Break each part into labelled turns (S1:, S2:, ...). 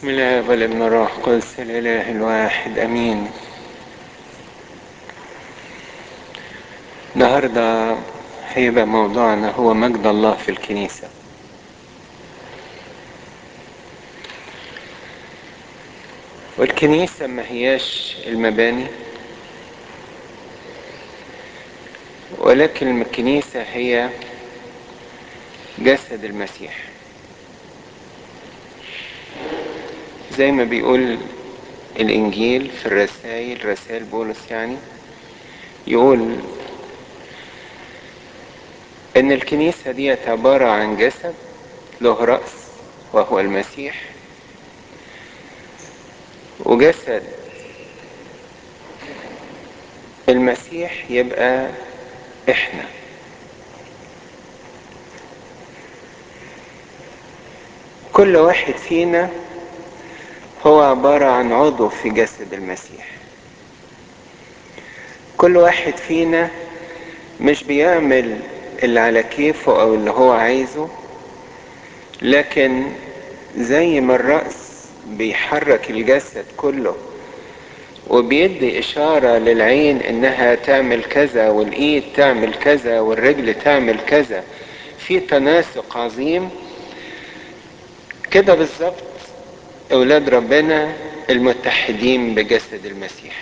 S1: بسم الله والابن الروح القدس الاله الواحد امين النهارده هيبقى موضوعنا هو مجد الله في الكنيسه والكنيسه ما هياش المباني ولكن الكنيسه هي جسد المسيح زي ما بيقول الانجيل في الرسائل رسائل بولس يعني يقول ان الكنيسه دي عباره عن جسد له راس وهو المسيح وجسد المسيح يبقى احنا كل واحد فينا هو عبارة عن عضو في جسد المسيح كل واحد فينا مش بيعمل اللي على كيفه او اللي هو عايزه لكن زي ما الرأس بيحرك الجسد كله وبيدي إشارة للعين إنها تعمل كذا والإيد تعمل كذا والرجل تعمل كذا في تناسق عظيم كده بالظبط أولاد ربنا المتحدين بجسد المسيح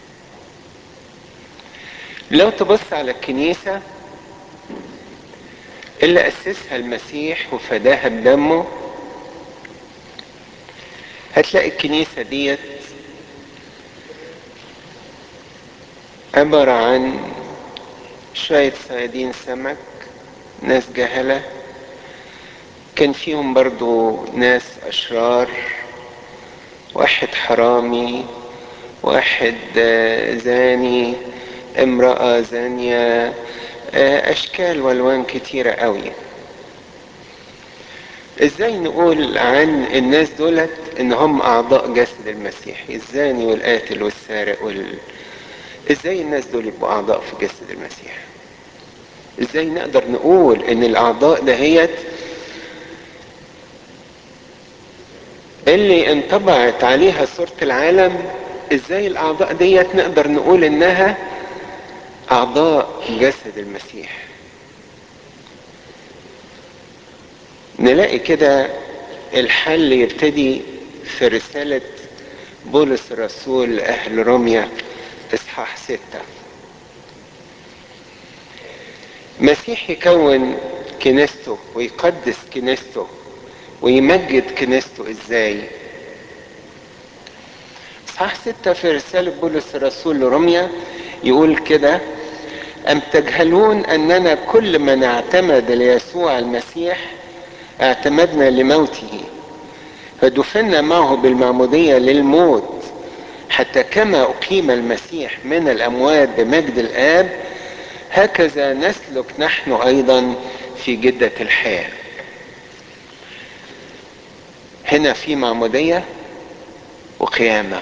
S1: لو تبص على الكنيسة اللي أسسها المسيح وفداها بدمه هتلاقي الكنيسة ديت عبارة عن شوية صيادين سمك ناس جهلة كان فيهم برضو ناس أشرار واحد حرامي واحد زاني امرأة زانية أشكال والوان كتيرة قوي ازاي نقول عن الناس دولت ان هم اعضاء جسد المسيح الزاني والقاتل والسارق وال... ازاي الناس دول يبقوا اعضاء في جسد المسيح ازاي نقدر نقول ان الاعضاء دهيت اللي انطبعت عليها صورة العالم ازاي الاعضاء ديت نقدر نقول انها اعضاء جسد المسيح نلاقي كده الحل يبتدي في رسالة بولس الرسول لأهل روميا إصحاح ستة مسيح يكون كنيسته ويقدس كنيسته ويمجد كنيسته ازاي إصحاح ستة في رسالة بولس الرسول لروميا يقول كده أم تجهلون أننا كل من اعتمد ليسوع المسيح اعتمدنا لموته فدفنا معه بالمعمودية للموت حتى كما أقيم المسيح من الأموات بمجد الآب هكذا نسلك نحن أيضا في جدة الحياة هنا في معمودية وقيامة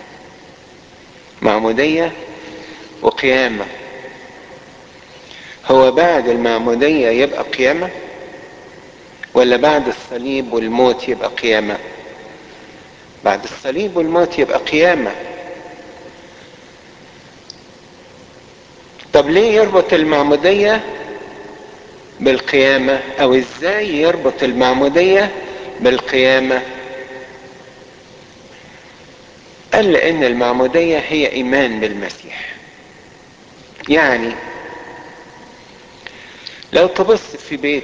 S1: معمودية وقيامة هو بعد المعمودية يبقى قيامة ولا بعد الصليب والموت يبقى قيامة بعد الصليب والموت يبقى قيامة طب ليه يربط المعمودية بالقيامة او ازاي يربط المعمودية بالقيامة قال لان المعمودية هي ايمان بالمسيح يعني لو تبص في بيت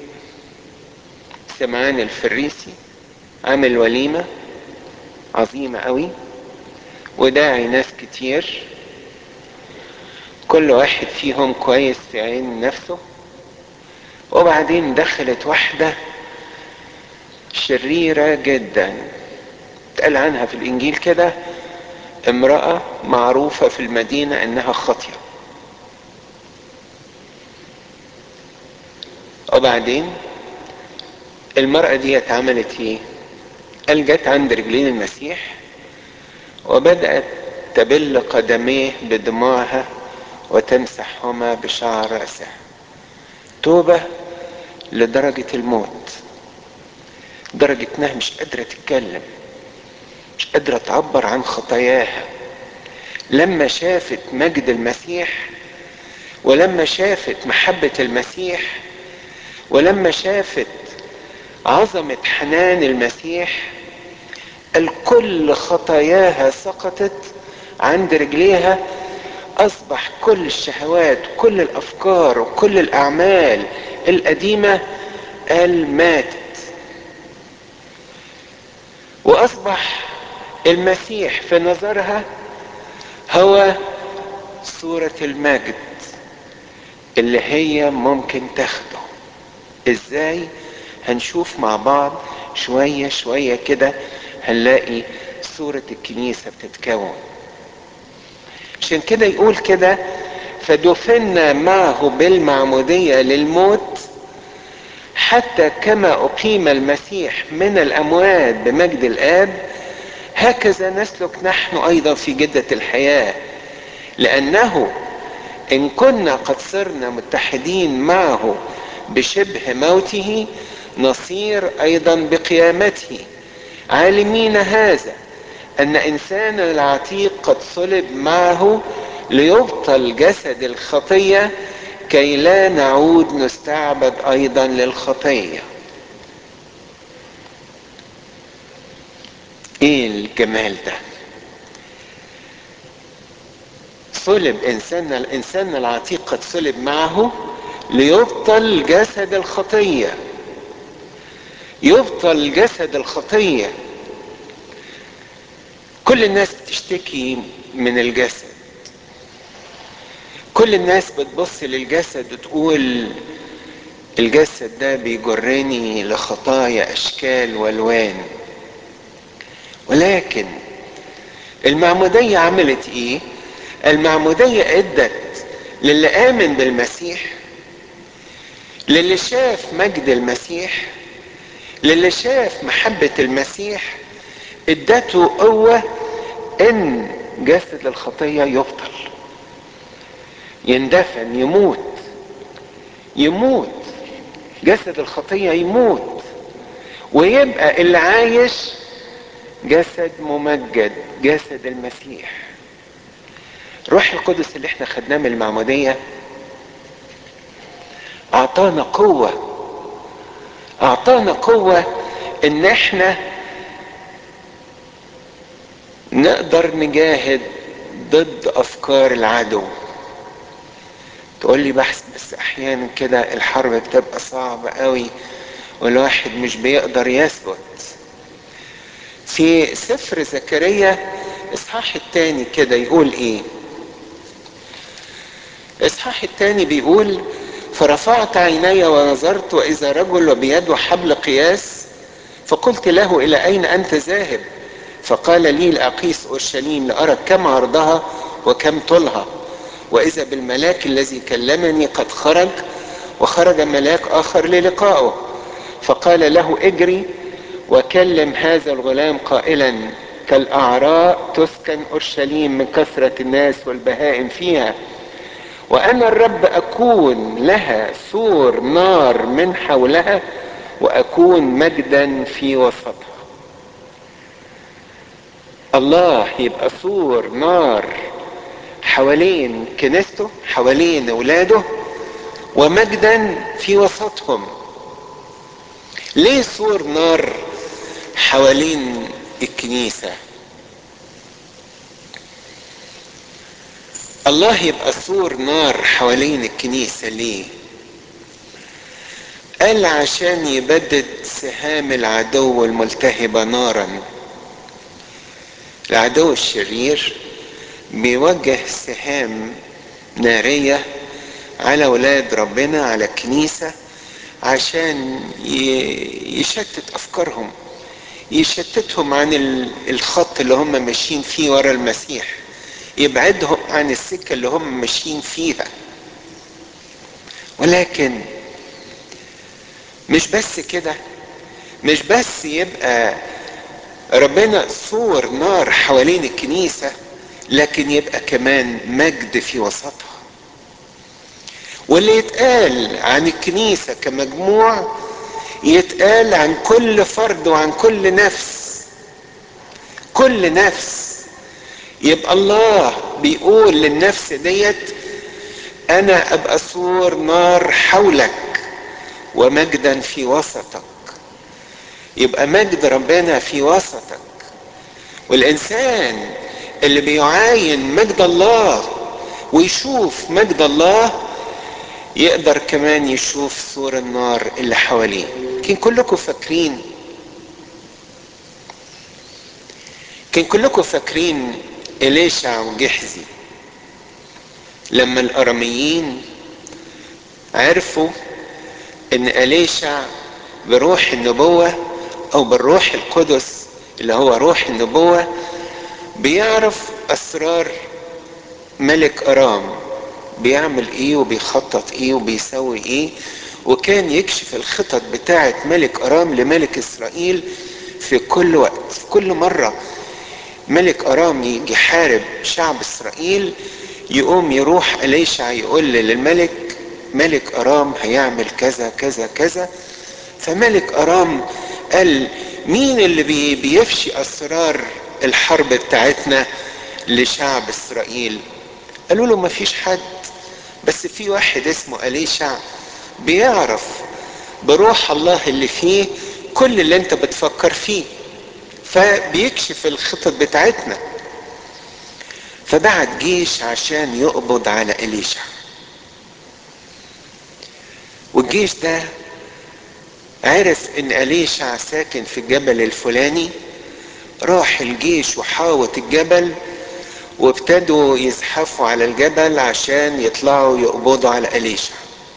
S1: سمعان الفريسي عامل وليمة عظيمة قوي وداعي ناس كتير كل واحد فيهم كويس في عين نفسه وبعدين دخلت واحدة شريرة جدا اتقال عنها في الانجيل كده امرأة معروفة في المدينة انها خاطية وبعدين المرأة دي عملت ايه قال جت عند رجلين المسيح وبدأت تبل قدميه بدموعها وتمسحهما بشعر رأسها توبة لدرجة الموت درجة انها مش قادرة تتكلم مش قادرة تعبر عن خطاياها لما شافت مجد المسيح ولما شافت محبة المسيح ولما شافت عظمة حنان المسيح الكل خطاياها سقطت عند رجليها اصبح كل الشهوات كل الافكار وكل الاعمال القديمة قال ماتت واصبح المسيح في نظرها هو صورة المجد اللي هي ممكن تاخده ازاي هنشوف مع بعض شوية شوية كده هنلاقي صورة الكنيسة بتتكون عشان كده يقول كده فدفنا معه بالمعمودية للموت حتى كما أقيم المسيح من الأموات بمجد الآب هكذا نسلك نحن أيضا في جدة الحياة لأنه إن كنا قد صرنا متحدين معه بشبه موته نصير أيضا بقيامته عالمين هذا أن إنسان العتيق قد صلب معه ليبطل جسد الخطية كي لا نعود نستعبد أيضا للخطية إيه الجمال ده صلب إنسان الإنسان العتيق قد صلب معه ليبطل جسد الخطية يبطل جسد الخطيه كل الناس بتشتكي من الجسد كل الناس بتبص للجسد وتقول الجسد ده بيجرني لخطايا اشكال والوان ولكن المعمودية عملت ايه المعمودية ادت للي امن بالمسيح للي شاف مجد المسيح للي شاف محبة المسيح ادته قوة ان جسد الخطية يبطل يندفن يموت يموت جسد الخطية يموت ويبقى اللي عايش جسد ممجد جسد المسيح روح القدس اللي احنا خدناه من المعمودية اعطانا قوة اعطانا قوة ان احنا نقدر نجاهد ضد افكار العدو تقول لي بحث بس احيانا كده الحرب بتبقى صعبة قوي والواحد مش بيقدر يثبت في سفر زكريا اصحاح التاني كده يقول ايه اصحاح التاني بيقول فرفعت عيني ونظرت واذا رجل وبيده حبل قياس فقلت له الى اين انت ذاهب فقال لي لاقيس اورشليم لارى كم عرضها وكم طولها واذا بالملاك الذي كلمني قد خرج وخرج ملاك اخر للقائه فقال له اجري وكلم هذا الغلام قائلا كالاعراء تسكن اورشليم من كثره الناس والبهائم فيها وانا الرب اكون لها سور نار من حولها واكون مجدا في وسطها الله يبقى سور نار حوالين كنيسته حوالين اولاده ومجدا في وسطهم ليه سور نار حوالين الكنيسه الله يبقى سور نار حوالين الكنيسة ليه قال عشان يبدد سهام العدو الملتهبة نارا العدو الشرير بيوجه سهام نارية على ولاد ربنا على الكنيسة عشان يشتت أفكارهم يشتتهم عن الخط اللي هم ماشيين فيه ورا المسيح يبعدهم عن السكة اللي هم ماشيين فيها ولكن مش بس كده مش بس يبقى ربنا صور نار حوالين الكنيسة لكن يبقى كمان مجد في وسطها واللي يتقال عن الكنيسة كمجموع يتقال عن كل فرد وعن كل نفس كل نفس يبقى الله بيقول للنفس ديت انا ابقى سور نار حولك ومجدا في وسطك يبقى مجد ربنا في وسطك والانسان اللي بيعاين مجد الله ويشوف مجد الله يقدر كمان يشوف سور النار اللي حواليه كان كلكم فاكرين كان كلكم فاكرين إليشع وجحزي لما الأراميين عرفوا إن إليشع بروح النبوة أو بالروح القدس اللي هو روح النبوة بيعرف أسرار ملك أرام بيعمل إيه وبيخطط إيه وبيسوي إيه وكان يكشف الخطط بتاعة ملك أرام لملك إسرائيل في كل وقت في كل مرة ملك أرام يجي يحارب شعب إسرائيل يقوم يروح أليشع يقول للملك ملك أرام هيعمل كذا كذا كذا فملك أرام قال مين اللي بي بيفشي أسرار الحرب بتاعتنا لشعب إسرائيل قالوا له مفيش حد بس في واحد اسمه أليشع بيعرف بروح الله اللي فيه كل اللي انت بتفكر فيه فبيكشف الخطط بتاعتنا فبعت جيش عشان يقبض على إليشع والجيش ده عرف ان أليشع ساكن في الجبل الفلاني راح الجيش وحاوط الجبل وابتدوا يزحفوا على الجبل عشان يطلعوا يقبضوا على أليشع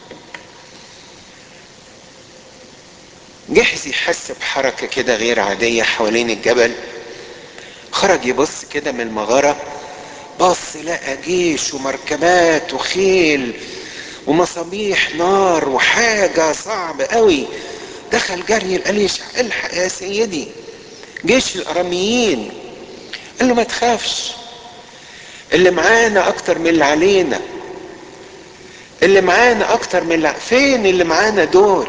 S1: جحزي حس بحركة كده غير عادية حوالين الجبل خرج يبص كده من المغارة بص لقى جيش ومركبات وخيل ومصابيح نار وحاجة صعبة قوي دخل جري الأليشع الحق يا سيدي جيش الأراميين قال له ما تخافش اللي معانا أكتر من اللي علينا اللي معانا أكتر من اللي فين اللي معانا دول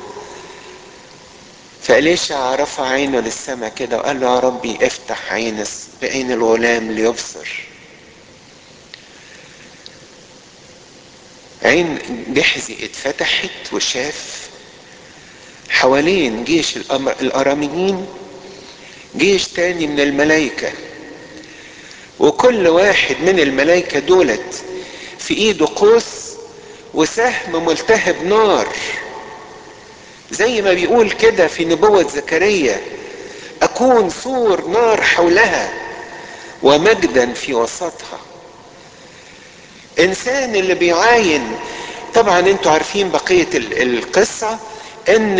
S1: فإليشع رفع عينه للسماء كده وقال له يا ربي افتح عين بعين الغلام ليبصر عين جحزي اتفتحت وشاف حوالين جيش الأراميين جيش تاني من الملائكة وكل واحد من الملائكة دولت في ايده قوس وسهم ملتهب نار زي ما بيقول كده في نبوة زكريا أكون سور نار حولها ومجدا في وسطها إنسان اللي بيعاين طبعا انتوا عارفين بقية القصة ان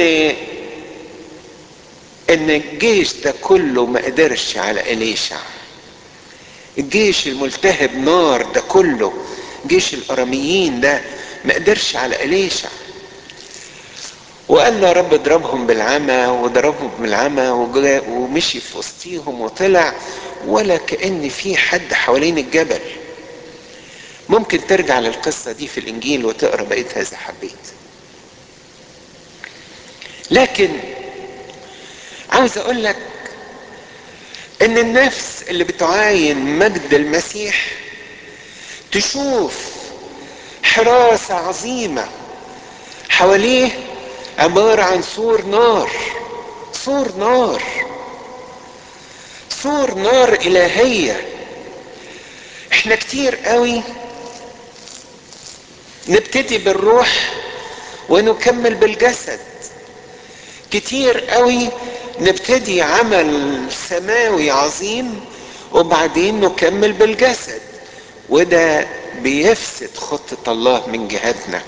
S1: ان الجيش ده كله ما قدرش على إليشع الجيش الملتهب نار ده كله جيش الأراميين ده ما قدرش على إليشع وقال له يا رب اضربهم بالعمى وضربهم بالعمى ومشي في وسطيهم وطلع ولا كأن في حد حوالين الجبل ممكن ترجع للقصة دي في الإنجيل وتقرأ بقيتها إذا حبيت لكن عاوز أقول لك إن النفس اللي بتعاين مجد المسيح تشوف حراسة عظيمة حواليه عبارة عن سور نار سور نار سور نار إلهية احنا كتير قوي نبتدي بالروح ونكمل بالجسد كتير قوي نبتدي عمل سماوي عظيم وبعدين نكمل بالجسد وده بيفسد خطة الله من جهتنا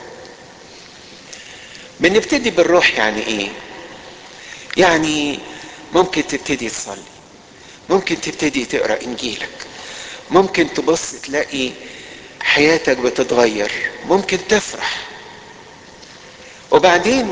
S1: بنبتدي بالروح يعني ايه يعني ممكن تبتدي تصلي ممكن تبتدي تقرا انجيلك ممكن تبص تلاقي حياتك بتتغير ممكن تفرح وبعدين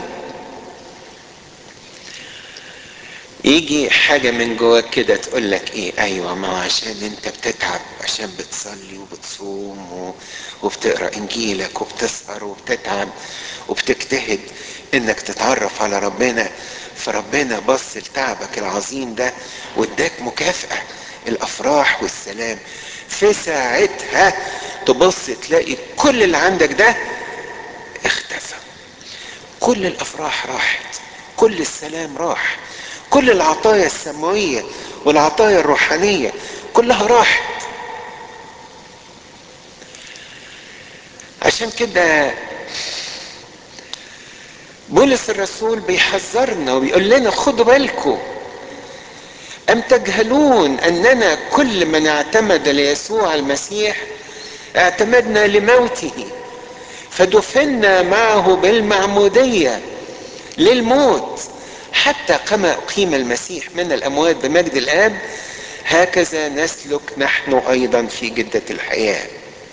S1: يجي حاجة من جواك كده تقول لك ايه ايوه ما هو عشان انت بتتعب عشان بتصلي وبتصوم و... وبتقرا انجيلك وبتسهر وبتتعب وبتجتهد انك تتعرف على ربنا فربنا بص لتعبك العظيم ده واداك مكافأة الافراح والسلام في ساعتها تبص تلاقي كل اللي عندك ده اختفى كل الافراح راحت كل السلام راح كل العطايا السماويه والعطايا الروحانيه كلها راحت عشان كده بولس الرسول بيحذرنا وبيقول لنا خدوا بالكم أم تجهلون أننا كل من اعتمد ليسوع المسيح اعتمدنا لموته فدفنا معه بالمعمودية للموت حتى كما أقيم المسيح من الأموات بمجد الآب هكذا نسلك نحن أيضا في جدة الحياة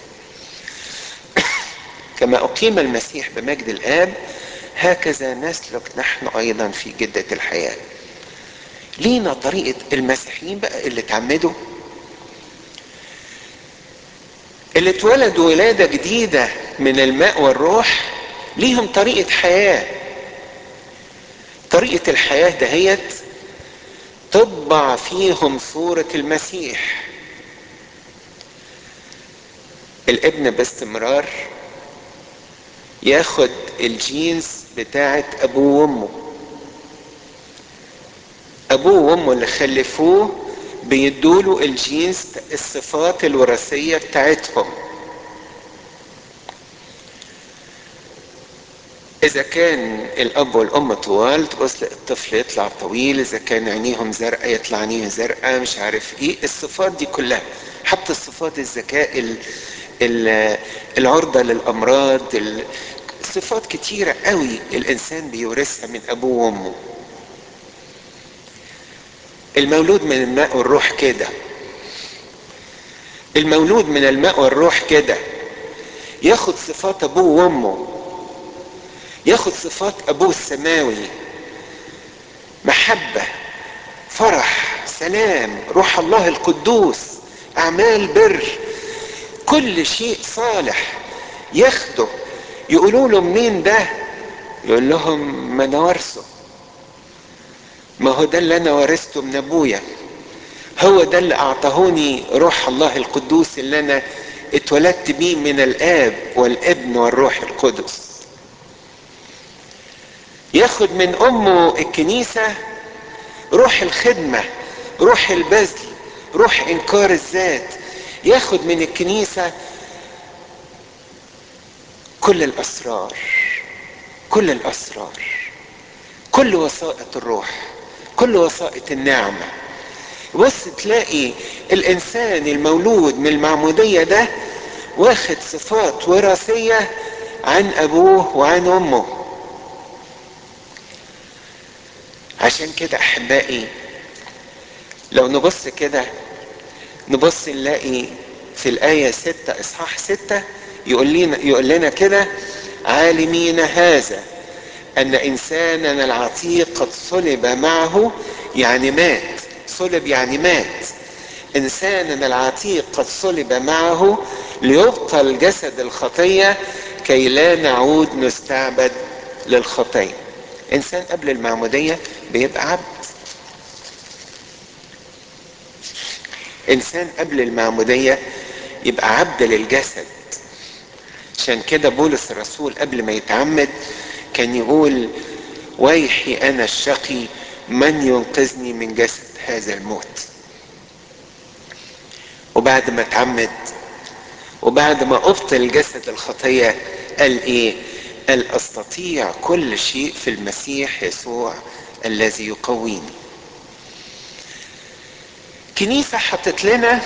S1: كما أقيم المسيح بمجد الآب هكذا نسلك نحن أيضا في جدة الحياة لينا طريقة المسيحيين بقى اللي اتعمدوا اللي اتولدوا ولادة جديدة من الماء والروح ليهم طريقة حياة طريقة الحياة دهيت تطبع فيهم صورة المسيح الابن باستمرار ياخد الجينز بتاعت ابوه وامه ابوه وامه اللي خلفوه بيدوله الجينز الصفات الوراثيه بتاعتهم اذا كان الاب والام طوال تبص الطفل يطلع طويل اذا كان عينيهم زرقاء يطلع عينيه زرقاء مش عارف ايه الصفات دي كلها حتى الصفات الذكاء ال ال العرضة للأمراض صفات كتيرة قوي الإنسان بيورثها من أبوه وأمه المولود من الماء والروح كده المولود من الماء والروح كده ياخد صفات أبوه وأمه ياخد صفات أبوه السماوي محبة فرح سلام روح الله القدوس أعمال بر كل شيء صالح ياخده يقولوا له منين ده يقول لهم ما انا وارثه ما هو ده اللي انا ورثته من ابويا هو ده اللي اعطاهوني روح الله القدوس اللي انا اتولدت بيه من الاب والابن والروح القدس ياخد من امه الكنيسه روح الخدمه روح البذل روح انكار الذات ياخد من الكنيسه كل الاسرار كل الاسرار كل وسائط الروح كل وسائط النعمه بص تلاقي الانسان المولود من المعموديه ده واخد صفات وراثيه عن ابوه وعن امه عشان كده احبائي لو نبص كده نبص نلاقي في الآية ستة إصحاح ستة يقول لنا يقول لنا كده عالمين هذا أن إنساننا العتيق قد صلب معه يعني مات صلب يعني مات إنساننا العتيق قد صلب معه ليبطل جسد الخطية كي لا نعود نستعبد للخطية إنسان قبل المعمودية بيبقى عبد إنسان قبل المعمودية يبقى عبد للجسد عشان كده بولس الرسول قبل ما يتعمد كان يقول ويحي انا الشقي من ينقذني من جسد هذا الموت وبعد ما اتعمد وبعد ما ابطل جسد الخطيه قال ايه قال استطيع كل شيء في المسيح يسوع الذي يقويني كنيسه حطت لنا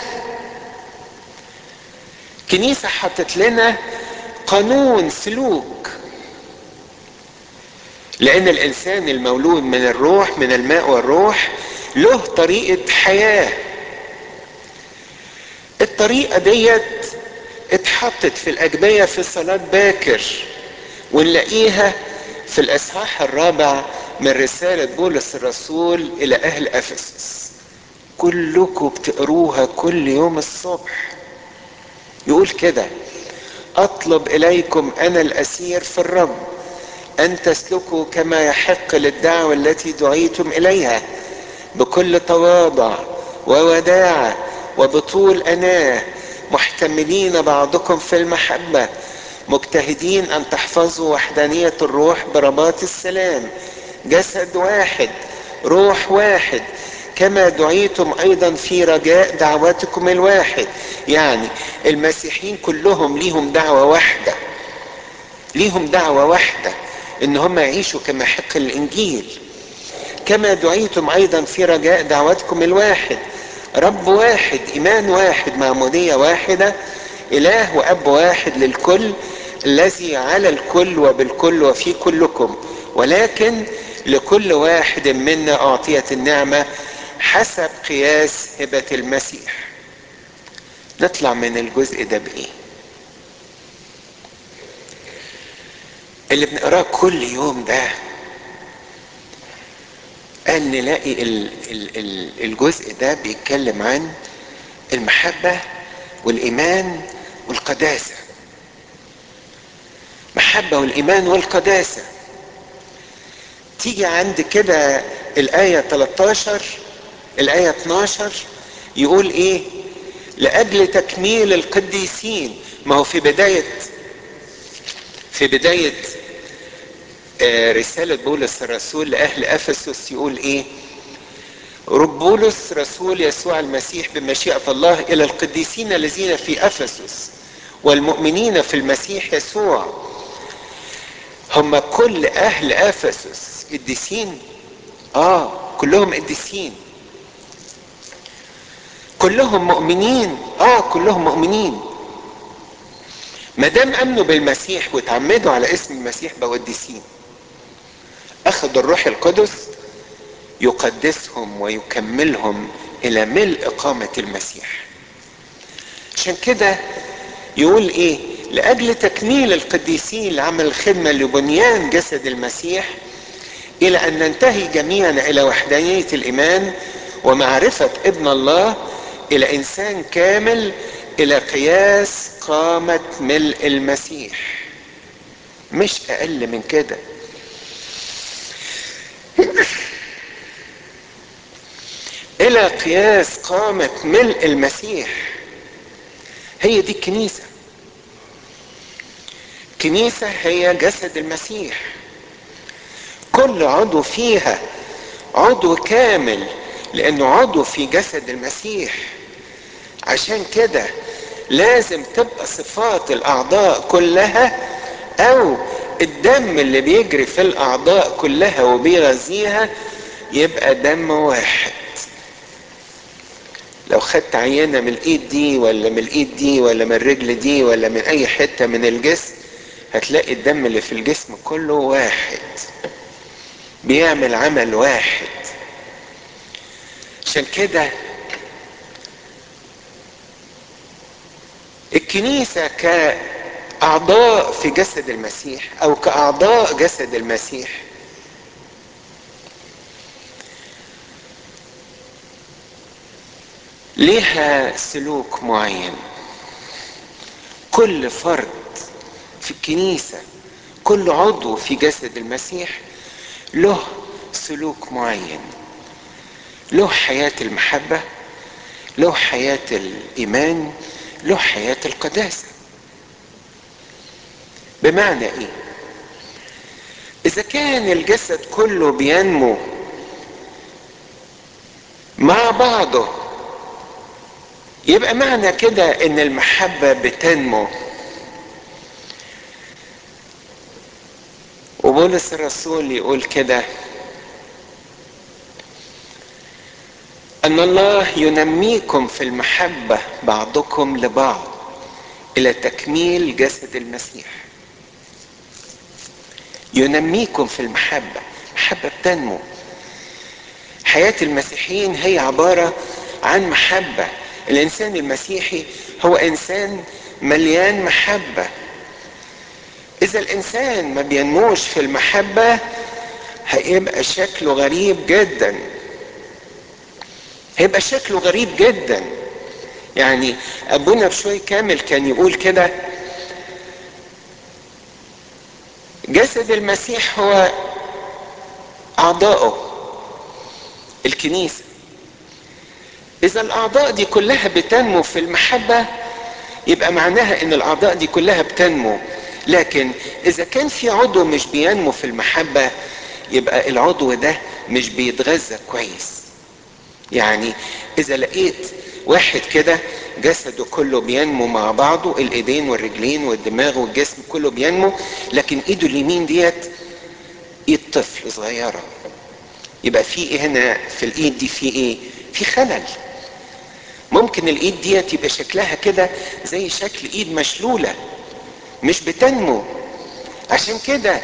S1: كنيسه حطت لنا قانون سلوك لان الانسان المولود من الروح من الماء والروح له طريقه حياه الطريقه ديت اتحطت في الاجبيه في صلاه باكر ونلاقيها في الاصحاح الرابع من رساله بولس الرسول الى اهل افسس كلكم بتقروها كل يوم الصبح يقول كده اطلب اليكم انا الاسير في الرب ان تسلكوا كما يحق للدعوه التي دعيتم اليها بكل تواضع ووداعة وبطول أناه محتملين بعضكم في المحبة مجتهدين أن تحفظوا وحدانية الروح برباط السلام جسد واحد روح واحد كما دعيتم أيضا في رجاء دعوتكم الواحد يعني المسيحيين كلهم ليهم دعوة واحدة ليهم دعوة واحدة ان هم يعيشوا كما حق الانجيل كما دعيتم ايضا في رجاء دعوتكم الواحد رب واحد ايمان واحد معمودية واحدة اله واب واحد للكل الذي على الكل وبالكل وفي كلكم ولكن لكل واحد منا اعطيت النعمة حسب قياس هبة المسيح نطلع من الجزء ده بايه اللي بنقراه كل يوم ده قال نلاقي ال ال ال الجزء ده بيتكلم عن المحبة والإيمان والقداسة محبة والإيمان والقداسة تيجي عند كده الآية 13 الآية 12 يقول إيه لأجل تكميل القديسين ما هو في بداية في بداية رسالة بولس الرسول لأهل أفسس يقول إيه؟ رب بولس رسول يسوع المسيح بمشيئة الله إلى القديسين الذين في أفسس والمؤمنين في المسيح يسوع هم كل أهل أفسس قديسين؟ آه كلهم قديسين كلهم مؤمنين؟ آه كلهم مؤمنين ما دام امنوا بالمسيح وتعمدوا على اسم المسيح بقوا قديسين اخذوا الروح القدس يقدسهم ويكملهم الى ملء قامة المسيح عشان كده يقول ايه لاجل تكميل القديسين لعمل الخدمة لبنيان جسد المسيح الى ان ننتهي جميعا الى وحدانية الايمان ومعرفة ابن الله الى انسان كامل الى قياس قامة ملء المسيح مش اقل من كده الى قياس قامة ملء المسيح هي دي الكنيسة الكنيسة هي جسد المسيح كل عضو فيها عضو كامل لانه عضو في جسد المسيح عشان كده لازم تبقى صفات الاعضاء كلها او الدم اللي بيجري في الاعضاء كلها وبيغذيها يبقى دم واحد لو خدت عينه من الايد دي ولا من الايد دي ولا من الرجل دي ولا من اي حته من الجسم هتلاقي الدم اللي في الجسم كله واحد بيعمل عمل واحد عشان كده الكنيسة كأعضاء في جسد المسيح أو كأعضاء جسد المسيح ليها سلوك معين كل فرد في الكنيسة كل عضو في جسد المسيح له سلوك معين له حياة المحبة له حياة الإيمان له حياة القداسة بمعنى ايه اذا كان الجسد كله بينمو مع بعضه يبقى معنى كده ان المحبة بتنمو وبولس الرسول يقول كده ان الله ينميكم في المحبة بعضكم لبعض الى تكميل جسد المسيح ينميكم في المحبة محبة بتنمو حياة المسيحيين هي عبارة عن محبة الانسان المسيحي هو انسان مليان محبة اذا الانسان ما بينموش في المحبة هيبقى شكله غريب جدا هيبقى شكله غريب جدا يعني ابونا بشوي كامل كان يقول كده جسد المسيح هو اعضائه الكنيسه اذا الاعضاء دي كلها بتنمو في المحبة يبقى معناها ان الاعضاء دي كلها بتنمو لكن اذا كان في عضو مش بينمو في المحبة يبقى العضو ده مش بيتغذى كويس يعني اذا لقيت واحد كده جسده كله بينمو مع بعضه الايدين والرجلين والدماغ والجسم كله بينمو لكن ايده اليمين ديت ايد طفل صغيره يبقى في ايه هنا في الايد دي في ايه في خلل ممكن الايد ديت يبقى شكلها كده زي شكل ايد مشلوله مش بتنمو عشان كده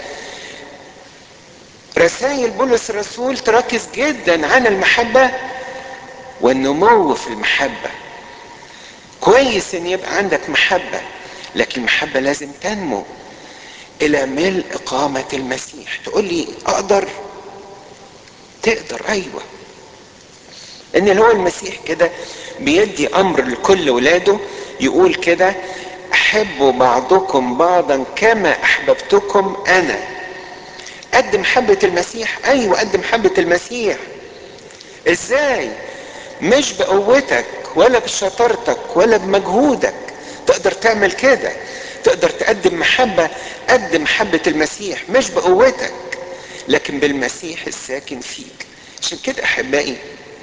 S1: رسائل بولس الرسول تركز جدا على المحبه والنمو في المحبه كويس ان يبقى عندك محبه لكن المحبه لازم تنمو الى ملء قامه المسيح تقول لي اقدر تقدر ايوه ان اللي هو المسيح كده بيدي امر لكل ولاده يقول كده احبوا بعضكم بعضا كما احببتكم انا قد محبة المسيح ايوه قد محبة المسيح ازاي مش بقوتك ولا بشطارتك ولا بمجهودك تقدر تعمل كده تقدر تقدم محبة قد محبة المسيح مش بقوتك لكن بالمسيح الساكن فيك عشان كده احبائي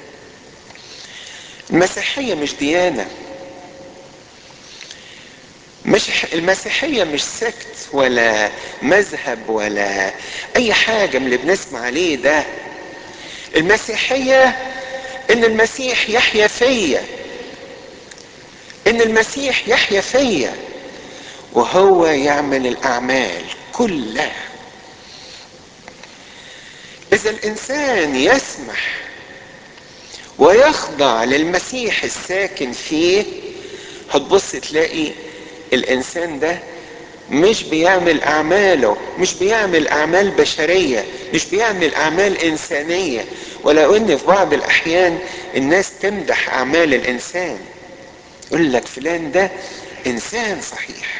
S1: المسيحية مش ديانة مش المسيحية مش سكت ولا مذهب ولا أي حاجة من اللي بنسمع عليه ده المسيحية إن المسيح يحيا فيا إن المسيح يحيا فيا وهو يعمل الأعمال كلها إذا الإنسان يسمح ويخضع للمسيح الساكن فيه هتبص تلاقي الانسان ده مش بيعمل اعماله مش بيعمل اعمال بشريه مش بيعمل اعمال انسانيه ولو ان في بعض الاحيان الناس تمدح اعمال الانسان يقول لك فلان ده انسان صحيح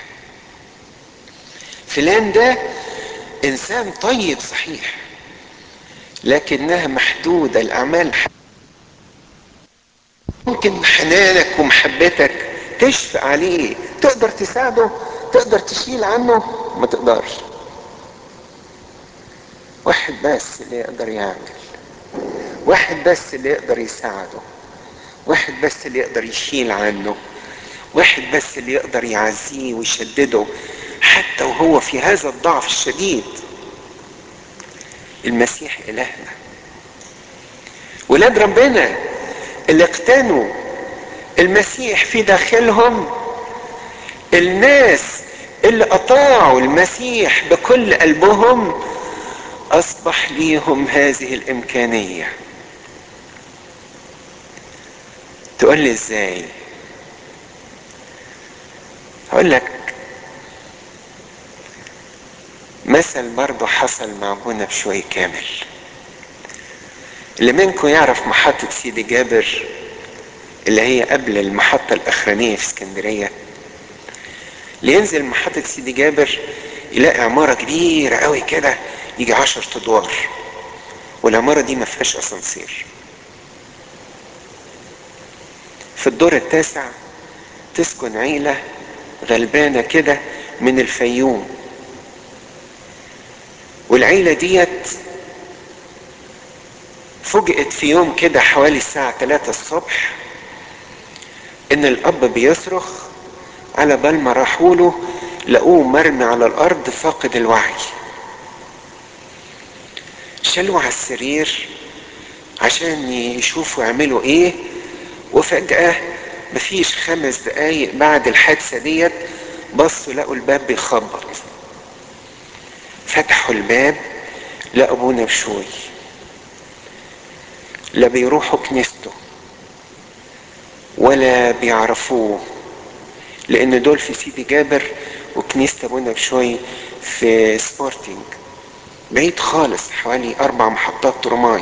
S1: فلان ده انسان طيب صحيح لكنها محدوده الاعمال ممكن حنانك ومحبتك تشفق عليه تقدر تساعده تقدر تشيل عنه ما تقدرش واحد بس اللي يقدر يعمل واحد بس اللي يقدر يساعده واحد بس اللي يقدر يشيل عنه واحد بس اللي يقدر يعزيه ويشدده حتى وهو في هذا الضعف الشديد المسيح إلهنا ولاد ربنا اللي اقتنوا المسيح في داخلهم الناس اللي اطاعوا المسيح بكل قلبهم اصبح ليهم هذه الامكانيه تقول لي ازاي هقول لك مثل برضه حصل مع ابونا بشوي كامل اللي منكم يعرف محطة سيدي جابر اللي هي قبل المحطة الأخرانية في اسكندرية اللي ينزل محطة سيدي جابر يلاقي عمارة كبيرة قوي كده يجي عشر أدوار والعمارة دي ما فيهاش أسانسير في الدور التاسع تسكن عيلة غلبانة كده من الفيوم والعيلة ديت فوجئت في يوم كده حوالي الساعة 3 الصبح ان الاب بيصرخ على بال ما راحوا له لقوه مرمي على الارض فاقد الوعي شالوه على السرير عشان يشوفوا يعملوا ايه وفجأة مفيش خمس دقايق بعد الحادثة ديت بصوا لقوا الباب بيخبط فتحوا الباب لقوا ابونا بشوي لا بيروحوا كنيسته ولا بيعرفوه لان دول في سيدي جابر وكنيسة ابونا بشوي في سبورتنج بعيد خالص حوالي اربع محطات رماي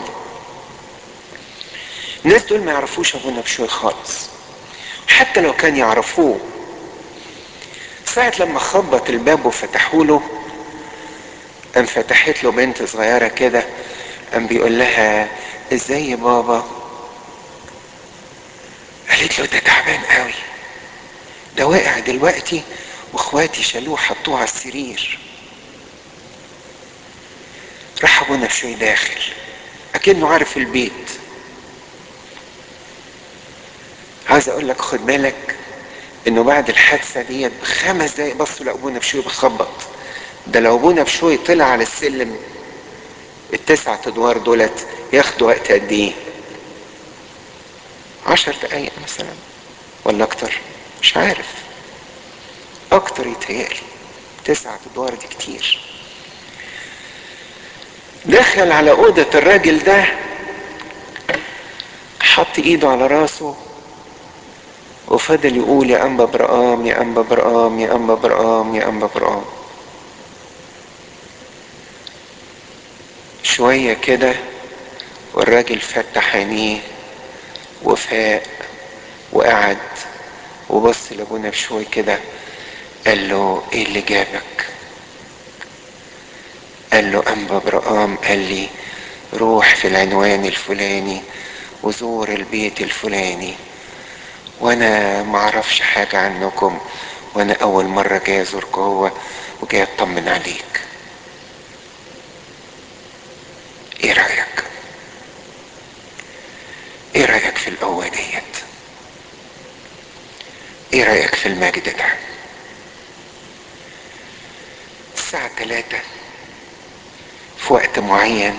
S1: الناس دول ما يعرفوش ابونا بشوي خالص حتى لو كان يعرفوه ساعة لما خبط الباب وفتحوا له قام فتحت له بنت صغيرة كده قام بيقول لها ازاي يا بابا
S2: قالت له ده تعبان قوي ده واقع دلوقتي واخواتي شالوه حطوه على السرير راح ابونا بشوي داخل اكنه عارف البيت عايز اقول لك خد بالك انه بعد الحادثه ديت بخمس دقايق بصوا لابونا بشوي بيخبط ده لو ابونا بشوي طلع على السلم التسعة ادوار دولت ياخدوا وقت قد ايه عشر دقايق مثلا ولا اكتر مش عارف اكتر يتهيألي تسعة ادوار دي كتير دخل على اوضة الراجل ده حط ايده على راسه وفضل يقول يا انبا برقام يا انبا برقام يا انبا برقام يا انبا برقام شوية كده والراجل فتح عينيه وفاق وقعد وبص لابونا بشوي كده قال له ايه اللي جابك قال له انبا برقام قال لي روح في العنوان الفلاني وزور البيت الفلاني وانا معرفش حاجة عنكم وانا اول مرة جاي ازوركم هو وجاي اطمن عليك ايه رأيك ايه رأيك في القوة ديت ايه رأيك في المجد ده الساعة تلاتة في وقت معين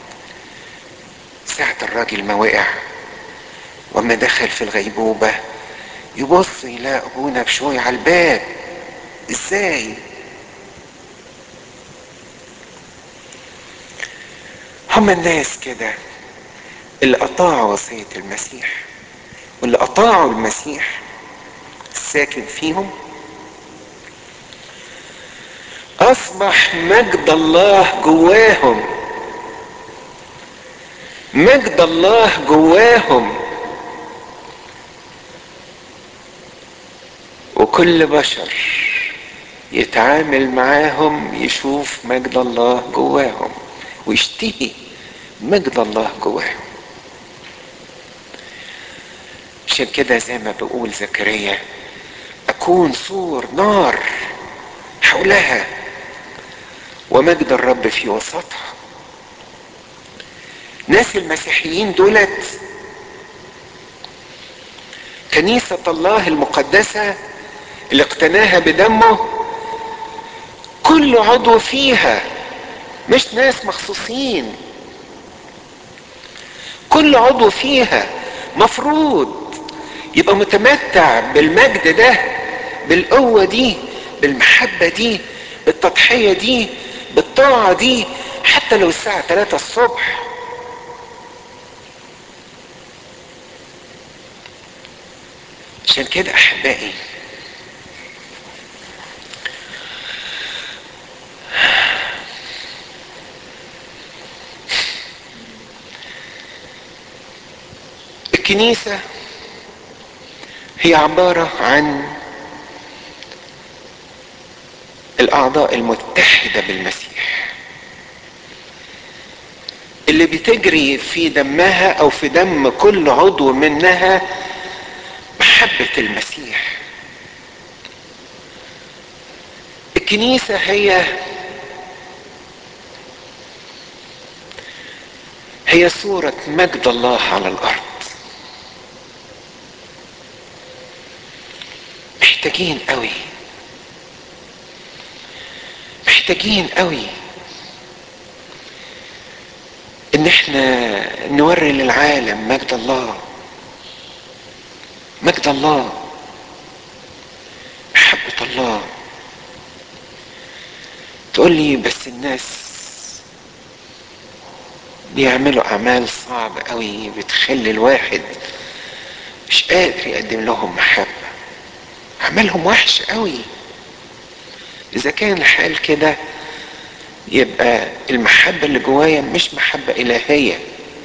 S2: ساعة الراجل ما وقع وما دخل في الغيبوبة يبص يلاقي ابونا بشوي على الباب ازاي هم الناس كده اللي قطعوا وصية المسيح واللي قطعوا المسيح الساكن فيهم اصبح مجد الله جواهم مجد الله جواهم وكل بشر يتعامل معاهم يشوف مجد الله جواهم ويشتهي مجد الله جواهم عشان كده زي ما بقول زكريا اكون سور نار حولها ومجد الرب في وسطها ناس المسيحيين دولت كنيسة الله المقدسة اللي اقتناها بدمه كل عضو فيها مش ناس مخصوصين كل عضو فيها مفروض يبقى متمتع بالمجد ده بالقوة دي بالمحبة دي بالتضحية دي بالطاعة دي حتى لو الساعة 3 الصبح عشان كده احبائي الكنيسة هي عبارة عن الأعضاء المتحدة بالمسيح اللي بتجري في دمها أو في دم كل عضو منها محبة المسيح الكنيسة هي هي صورة مجد الله على الأرض محتاجين قوي محتاجين قوي ان احنا نوري للعالم مجد الله مجد الله محبة الله تقول لي بس الناس بيعملوا اعمال صعبة قوي بتخلي الواحد مش قادر يقدم لهم محبة اعمالهم وحش قوي اذا كان الحال كده يبقى المحبة اللي جوايا مش محبة الهية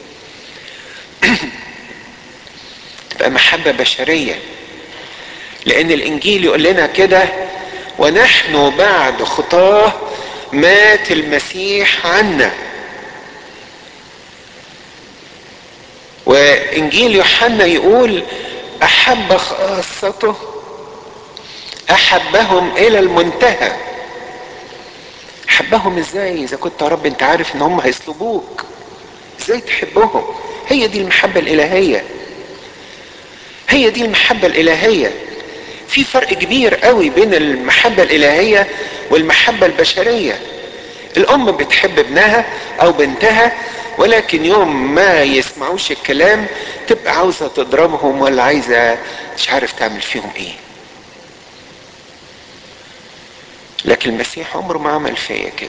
S2: تبقى محبة بشرية لان الانجيل يقول لنا كده ونحن بعد خطاه مات المسيح عنا وانجيل يوحنا يقول احب خاصته احبهم الى المنتهى حبهم ازاي اذا كنت يا رب انت عارف ان هم هيصلبوك ازاي تحبهم هي دي المحبة الالهية هي دي المحبة الالهية في فرق كبير قوي بين المحبة الالهية والمحبة البشرية الام بتحب ابنها او بنتها ولكن يوم ما يسمعوش الكلام تبقى عاوزة تضربهم ولا عايزة مش عارف تعمل فيهم ايه لكن المسيح عمره ما عمل فيا كده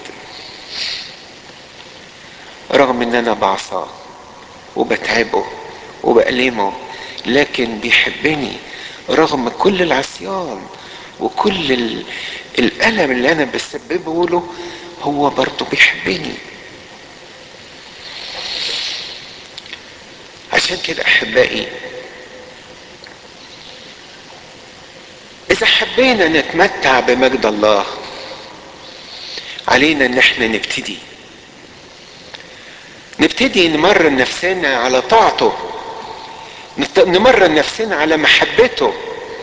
S2: رغم ان انا بعصاه وبتعبه وبألمه لكن بيحبني رغم كل العصيان وكل ال... الألم اللي أنا بسببه له هو برضه بيحبني عشان كده أحبائي إذا حبينا نتمتع بمجد الله علينا إن احنا نبتدي نبتدي نمرن نفسنا على طاعته نمرن نفسنا على محبته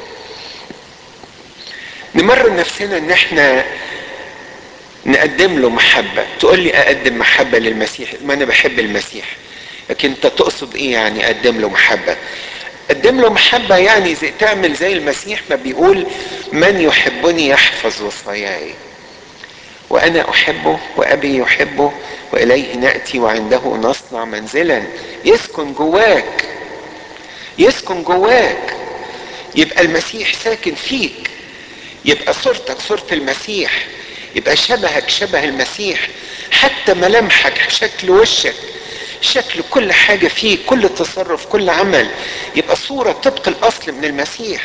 S2: نمرن نفسنا ان احنا نقدم له محبة تقول لي اقدم محبة للمسيح ما انا بحب المسيح لكن انت تقصد ايه يعني اقدم له محبة قدم له محبة يعني زي تعمل زي المسيح ما بيقول من يحبني يحفظ وصاياي وانا احبه وابي يحبه واليه ناتي وعنده نصنع منزلا يسكن جواك يسكن جواك يبقى المسيح ساكن فيك يبقى صورتك صورة المسيح يبقى شبهك شبه المسيح حتى ملامحك شكل وشك شكل كل حاجة فيك كل تصرف كل عمل يبقى صورة طبق الأصل من المسيح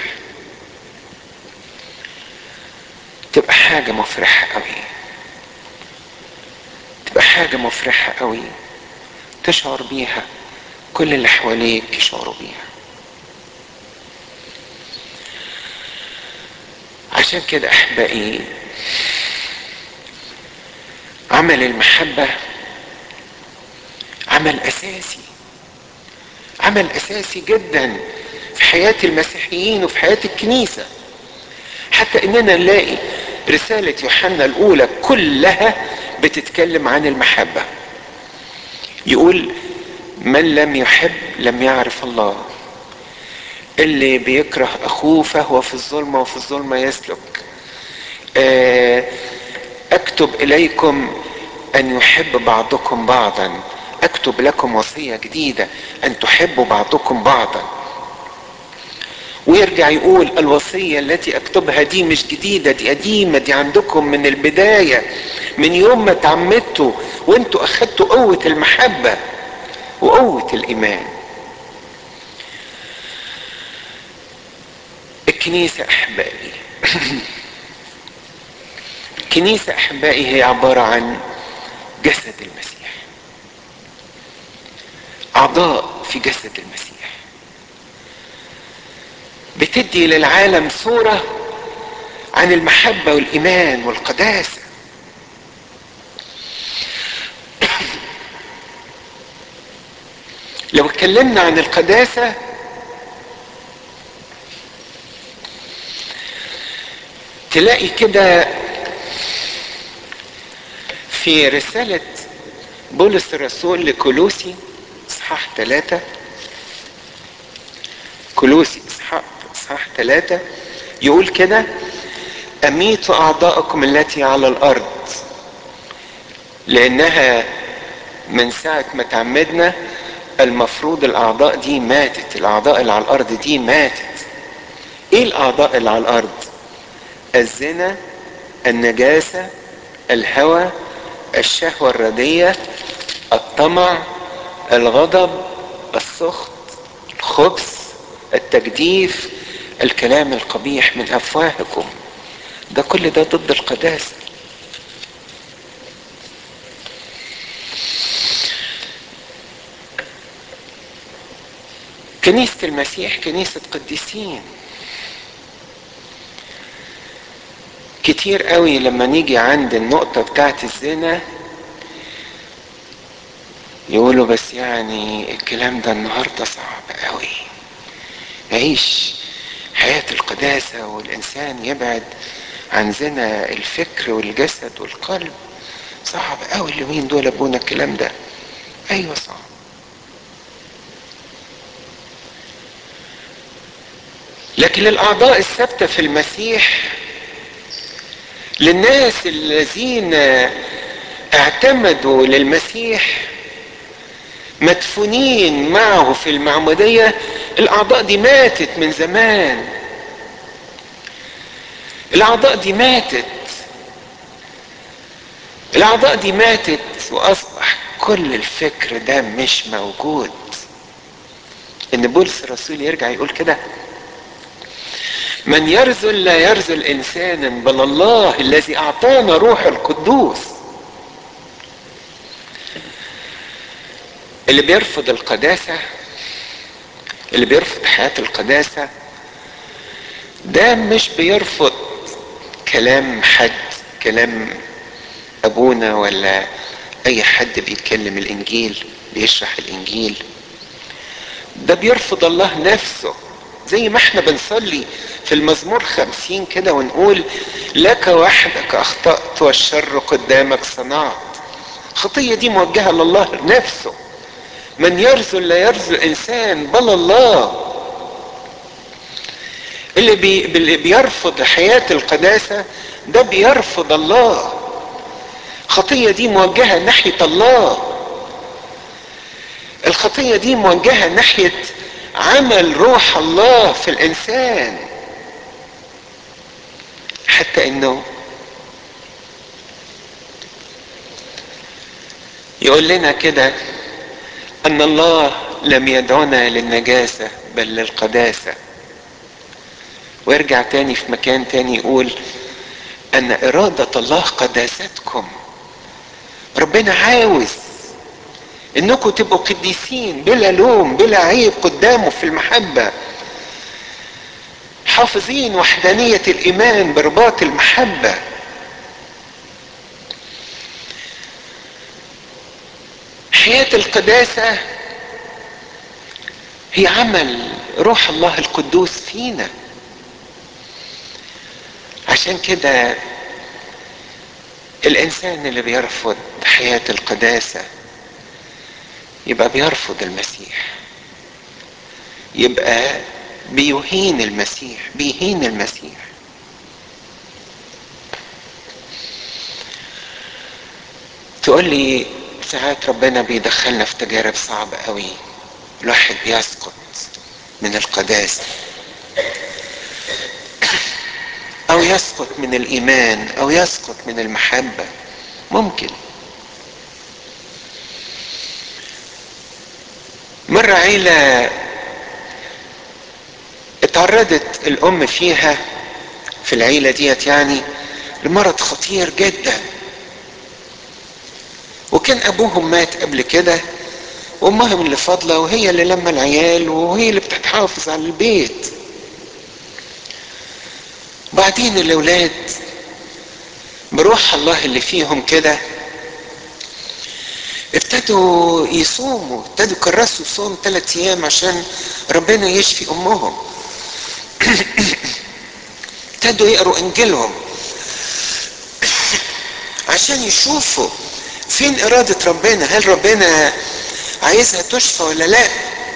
S2: تبقى حاجة مفرحة قوي تبقى حاجة مفرحة قوي تشعر بيها كل اللي حواليك يشعروا بيها عشان كده احبائي عمل المحبة عمل اساسي عمل اساسي جدا في حياة المسيحيين وفي حياة الكنيسة حتى اننا نلاقي رسالة يوحنا الاولى كلها بتتكلم عن المحبة يقول من لم يحب لم يعرف الله اللي بيكره اخوه فهو في الظلمة وفي الظلمة يسلك اكتب اليكم ان يحب بعضكم بعضا اكتب لكم وصية جديدة ان تحبوا بعضكم بعضا ويرجع يقول الوصية التي اكتبها دي مش جديدة دي قديمة دي عندكم من البداية من يوم ما تعمدتوا وانتوا اخدتوا قوة المحبة وقوة الايمان الكنيسة احبائي الكنيسة احبائي هي عبارة عن جسد المسيح اعضاء في جسد المسيح بتدي للعالم صورة عن المحبة والايمان والقداسة لو اتكلمنا عن القداسة تلاقي كده في رسالة بولس الرسول لكولوسي اصحاح ثلاثة كولوسي اصحاح اصحاح ثلاثة يقول كده اميتوا اعضاءكم التي على الارض لانها من ساعة ما تعمدنا المفروض الاعضاء دي ماتت الاعضاء اللي على الارض دي ماتت ايه الاعضاء اللي على الارض الزنا النجاسة الهوى الشهوة الردية الطمع الغضب السخط الخبث التجديف الكلام القبيح من افواهكم ده كل ده ضد القداسة كنيسة المسيح كنيسة قديسين كتير قوي لما نيجي عند النقطة بتاعت الزنا يقولوا بس يعني الكلام ده النهاردة صعب قوي يعيش حياة القداسة والإنسان يبعد عن زنا الفكر والجسد والقلب صعب قوي اليومين دول ابونا الكلام ده ايوه صعب لكن الاعضاء الثابته في المسيح للناس الذين اعتمدوا للمسيح مدفونين معه في المعموديه الاعضاء دي ماتت من زمان الاعضاء دي ماتت الاعضاء دي ماتت واصبح كل الفكر ده مش موجود ان بولس الرسول يرجع يقول كده من يرذل لا يرذل انسانا بل الله الذي اعطانا روح القدوس اللي بيرفض القداسه اللي بيرفض حياه القداسه ده مش بيرفض كلام حد كلام ابونا ولا اي حد بيتكلم الانجيل بيشرح الانجيل ده بيرفض الله نفسه زي ما احنا بنصلي في المزمور خمسين كده ونقول لك وحدك اخطأت والشر قدامك صنعت خطية دي موجهة لله نفسه من يرذل لا يرذل انسان بل الله اللي, بي اللي بيرفض حياة القداسة ده بيرفض الله الخطية دي موجهة ناحية الله الخطية دي موجهة ناحية عمل روح الله في الإنسان حتى إنه يقول لنا كده أن الله لم يدعنا للنجاسة بل للقداسة ويرجع تاني في مكان تاني يقول أن إرادة الله قداستكم ربنا عاوز انكم تبقوا قديسين بلا لوم بلا عيب قدامه في المحبة حافظين وحدانية الايمان برباط المحبة حياة القداسة هي عمل روح الله القدوس فينا عشان كده الانسان اللي بيرفض حياة القداسة يبقى بيرفض المسيح يبقى بيهين المسيح بيهين المسيح تقول لي ساعات ربنا بيدخلنا في تجارب صعبة قوي الواحد بيسقط من القداسة او يسقط من الايمان او يسقط من المحبة ممكن مرة عيلة اتعرضت الام فيها في العيلة ديت يعني لمرض خطير جدا وكان ابوهم مات قبل كده وامهم اللي فاضلة وهي اللي لما العيال وهي اللي بتتحافظ على البيت بعدين الاولاد بروح الله اللي فيهم كده ابتدوا يصوموا ابتدوا يكرسوا صوم ثلاث ايام عشان ربنا يشفي امهم ابتدوا يقروا انجيلهم عشان يشوفوا فين ارادة ربنا هل ربنا عايزها تشفى ولا لا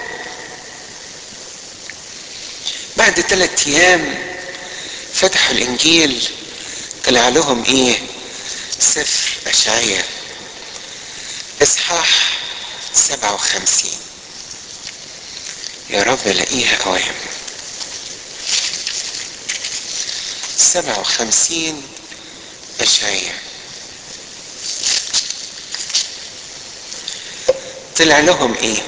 S2: بعد ثلاث ايام فتحوا الانجيل طلع لهم ايه سفر اشعياء اصحاح سبعة وخمسين يا رب لاقيها اوام سبعة وخمسين اشعياء طلع لهم ايه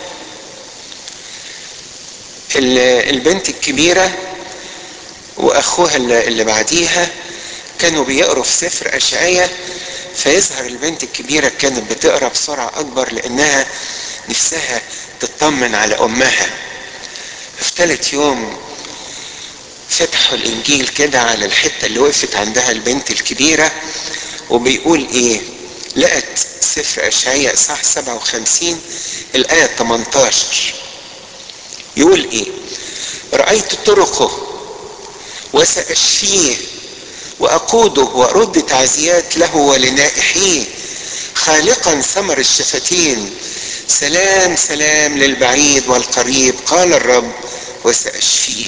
S2: البنت الكبيرة واخوها اللي بعديها كانوا بيقروا في سفر اشعياء فيظهر البنت الكبيرة كانت بتقرا بسرعة اكبر لانها نفسها تطمن على امها في ثالث يوم فتحوا الانجيل كده على الحتة اللي وقفت عندها البنت الكبيرة وبيقول ايه لقت سفر اشعياء صح 57 الايه 18 يقول ايه رأيت طرقه وسأشفيه وأقوده وأرد تعزيات له ولنائحيه خالقا ثمر الشفتين سلام سلام للبعيد والقريب قال الرب وسأشفيه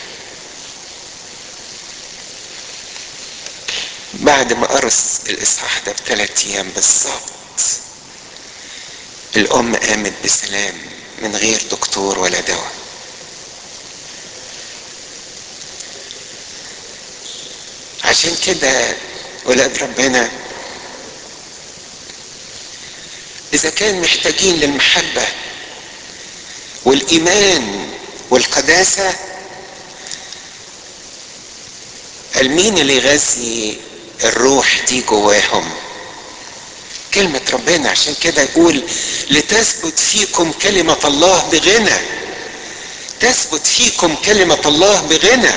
S2: بعد ما قرص الإصحاح ده بثلاث أيام بالظبط الأم قامت بسلام من غير دكتور ولا دواء عشان كده ولاد ربنا إذا كان محتاجين للمحبة والإيمان والقداسة المين اللي يغذي الروح دي جواهم كلمة ربنا عشان كده يقول لتثبت فيكم كلمة الله بغنى تثبت فيكم كلمة الله بغنى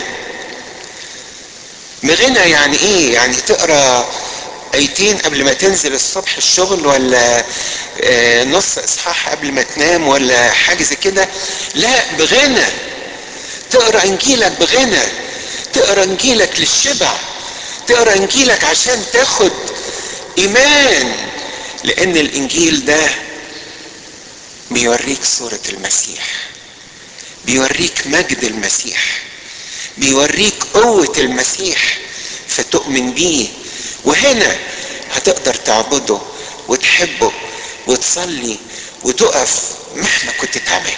S2: بغنى يعني ايه يعني تقرا ايتين قبل ما تنزل الصبح الشغل ولا آه نص اصحاح قبل ما تنام ولا حاجه زي كده لا بغنى تقرا انجيلك بغنى تقرا انجيلك للشبع تقرا انجيلك عشان تاخد ايمان لان الانجيل ده بيوريك صوره المسيح بيوريك مجد المسيح بيوريك قوه المسيح فتؤمن بيه وهنا هتقدر تعبده وتحبه وتصلي وتقف مهما كنت تعبان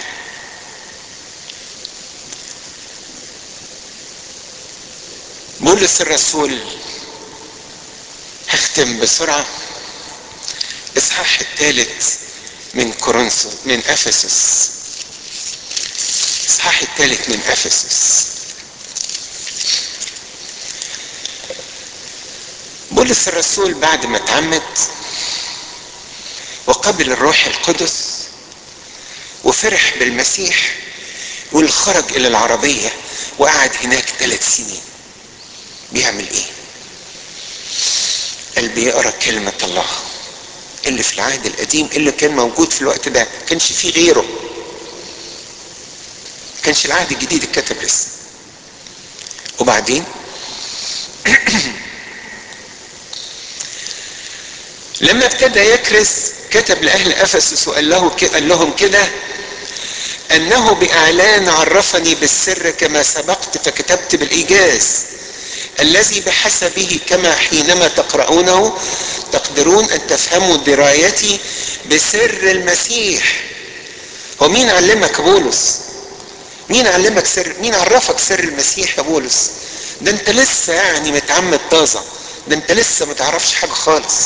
S2: بولس الرسول هختم بسرعة إصحاح الثالث من كورنثوس من أفسس إصحاح الثالث من أفسس بولس الرسول بعد ما اتعمد وقبل الروح القدس وفرح بالمسيح والخرج الى العربية وقعد هناك ثلاث سنين بيعمل ايه قال بيقرا كلمة الله اللي في العهد القديم اللي كان موجود في الوقت ده كانش فيه غيره كانش العهد الجديد اتكتب لسه وبعدين لما ابتدى يكرس كتب لاهل افسس وقال له قال لهم كده انه باعلان عرفني بالسر كما سبقت فكتبت بالايجاز الذي بحسبه كما حينما تقرؤونه تقدرون ان تفهموا درايتي بسر المسيح هو مين علمك بولس مين علمك سر مين عرفك سر المسيح يا بولس ده انت لسه يعني متعمد طازه ده انت لسه ما تعرفش حاجه خالص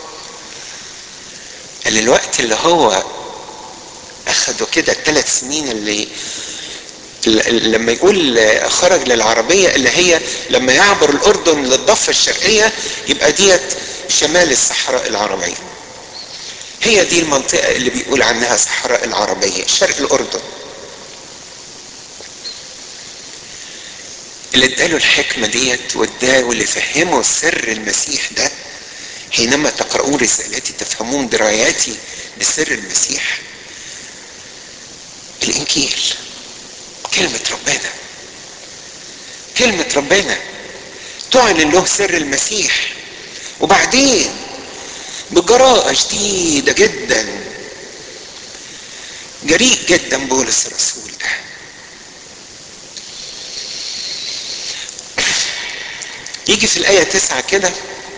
S2: قال الوقت اللي هو اخده كده الثلاث سنين اللي لما يقول خرج للعربية اللي هي لما يعبر الأردن للضفة الشرقية يبقى ديت شمال الصحراء العربية هي دي المنطقة اللي بيقول عنها صحراء العربية شرق الأردن اللي اداله الحكمة ديت واداه واللي فهمه سر المسيح ده حينما تقرؤون رسالتي تفهمون دراياتي بسر المسيح الانجيل كلمة ربنا كلمة ربنا تعلن له سر المسيح وبعدين بجراءة شديدة جدا جريء جدا بولس الرسول ده يجي في الآية تسعة كده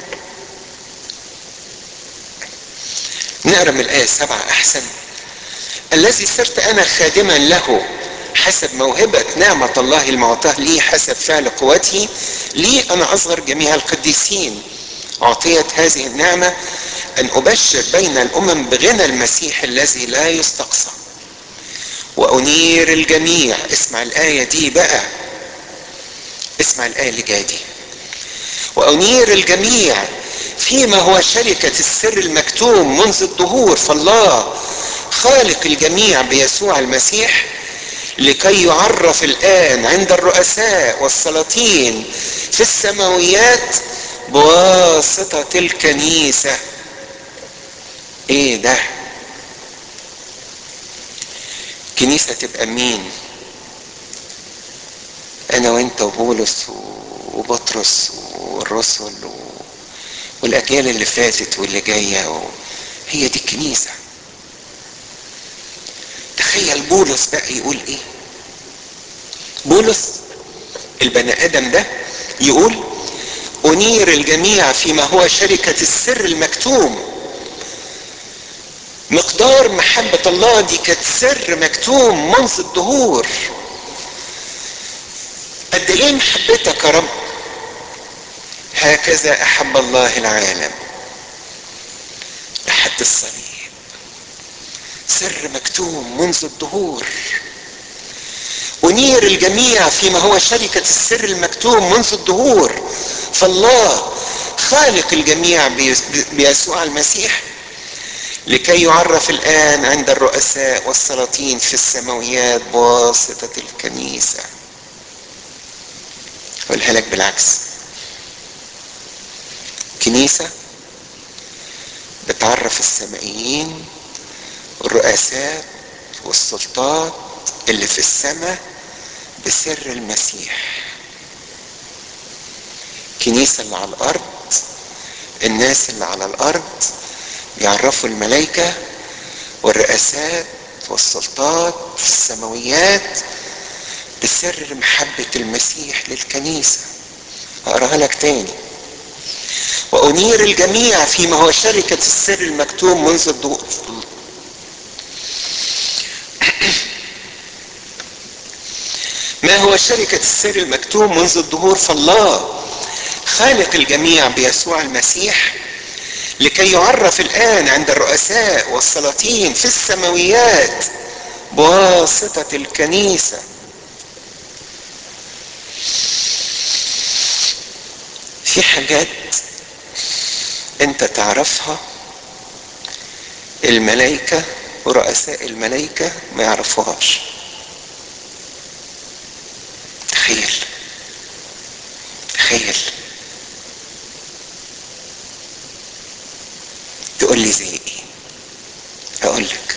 S2: نقرا من الآية سبعة أحسن الذي صرت أنا خادما له حسب موهبة نعمة الله المعطاة لي حسب فعل قوته لي أنا أصغر جميع القديسين أعطيت هذه النعمة أن أبشر بين الأمم بغنى المسيح الذي لا يستقصى وأنير الجميع اسمع الآية دي بقى اسمع الآية اللي جاية دي وأنير الجميع فيما هو شركة السر المكتوم منذ الظهور فالله خالق الجميع بيسوع المسيح لكي يعرف الآن عند الرؤساء والسلاطين في السماويات بواسطة الكنيسة ايه ده كنيسة تبقى مين انا وانت وبولس وبطرس والرسل والاجيال اللي فاتت واللي جايه و... هي دي الكنيسه تخيل بولس بقى يقول ايه بولس البني ادم ده يقول انير الجميع فيما هو شركه السر المكتوم مقدار محبه الله دي كانت سر مكتوم منذ الدهور قد ايه محبتك يا رب هكذا احب الله العالم لحد الصليب سر مكتوم منذ الدهور أنير الجميع فيما هو شركة السر المكتوم منذ الدهور فالله خالق الجميع بيسوع المسيح لكي يعرف الآن عند الرؤساء والسلاطين في السماويات بواسطة الكنيسة أقولها لك بالعكس كنيسة بتعرف السمائيين والرؤساء والسلطات اللي في السماء بسر المسيح الكنيسة اللي على الأرض الناس اللي على الأرض بيعرفوا الملائكة والرئاسات والسلطات في السماويات بسر محبة المسيح للكنيسة أقراها لك تاني وأنير الجميع فيما هو شركة السر المكتوم منذ الضوء ما هو شركة السر المكتوم منذ الظهور فالله خالق الجميع بيسوع المسيح لكي يعرف الآن عند الرؤساء والسلاطين في السماويات بواسطة الكنيسة في حاجات انت تعرفها الملائكة ورؤساء الملائكة ما يعرفوهاش تخيل تخيل تقول لي زي ايه اقول لك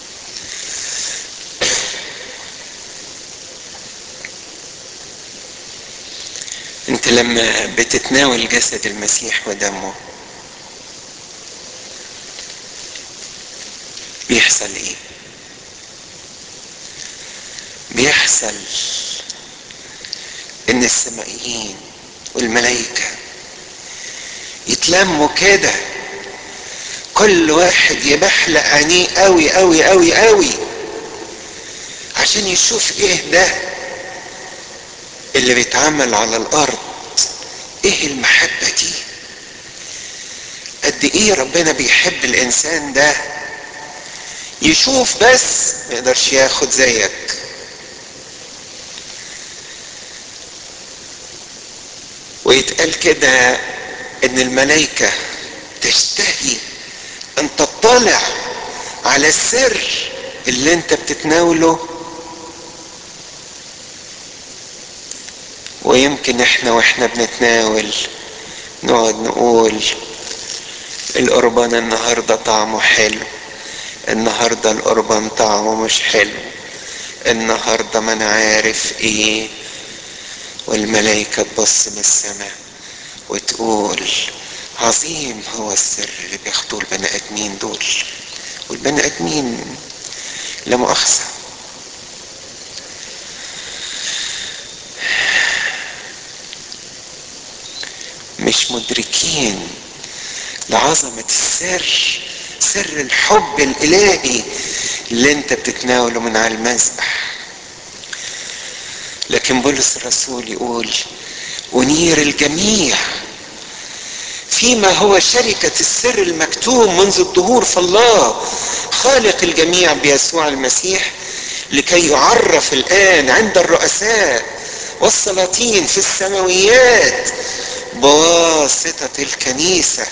S2: انت لما بتتناول جسد المسيح ودمه بيحصل ايه بيحصل ان السمائيين والملائكة يتلموا كده كل واحد يبحلق عينيه قوي قوي قوي قوي عشان يشوف ايه ده اللي بيتعمل على الارض ايه المحبة دي قد ايه ربنا بيحب الانسان ده يشوف بس ما يقدرش ياخد زيك ويتقال كده ان الملائكة تشتهي ان تطلع على السر اللي انت بتتناوله ويمكن احنا واحنا بنتناول نقعد نقول القربان النهارده طعمه حلو النهارده القربان طعمه مش حلو النهارده ما انا عارف ايه والملائكة تبص من السماء وتقول عظيم هو السر اللي بياخدوه البني ادمين دول والبني ادمين لا مؤاخذة مش مدركين لعظمة السر سر الحب الالهي اللي انت بتتناوله من على المذبح لكن بولس الرسول يقول أنير الجميع فيما هو شركة السر المكتوم منذ الدهور فالله خالق الجميع بيسوع المسيح لكي يعرف الآن عند الرؤساء والسلاطين في السماويات بواسطة الكنيسة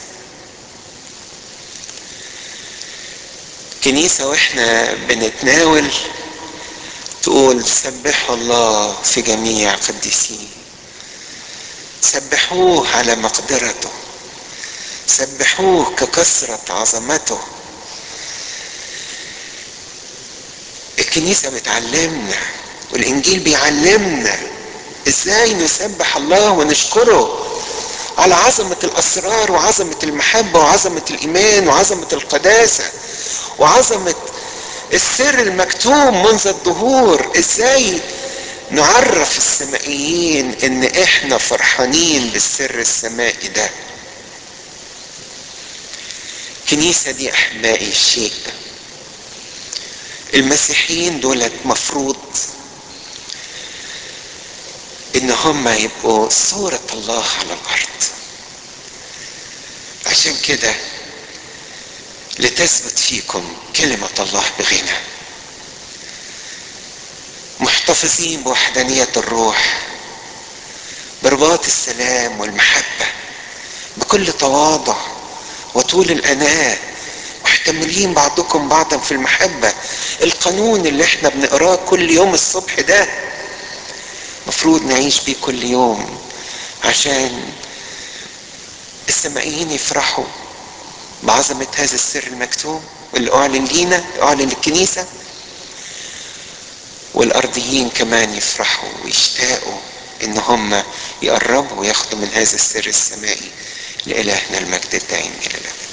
S2: كنيسة واحنا بنتناول تقول سبحوا الله في جميع قديسين سبحوه على مقدرته سبحوه ككثرة عظمته الكنيسة بتعلمنا والإنجيل بيعلمنا ازاي نسبح الله ونشكره على عظمة الأسرار وعظمة المحبة وعظمة الإيمان وعظمة القداسة وعظمة السر المكتوم منذ الظهور ازاي نعرف السمائيين ان احنا فرحانين بالسر السمائي ده الكنيسة دي احبائي شيء المسيحيين دولت مفروض ان هم يبقوا صورة الله على الارض عشان كده لتثبت فيكم كلمة الله بغنى محتفظين بوحدانية الروح برباط السلام والمحبة بكل تواضع وطول الأناة محتملين بعضكم بعضا في المحبة القانون اللي احنا بنقراه كل يوم الصبح ده مفروض نعيش بيه كل يوم عشان السمائيين يفرحوا بعظمة هذا السر المكتوب اللي أعلن لينا أعلن للكنيسة والأرضيين كمان يفرحوا ويشتاقوا إن هم يقربوا وياخدوا من هذا السر السمائي لإلهنا المجد الدائم إلى الأبد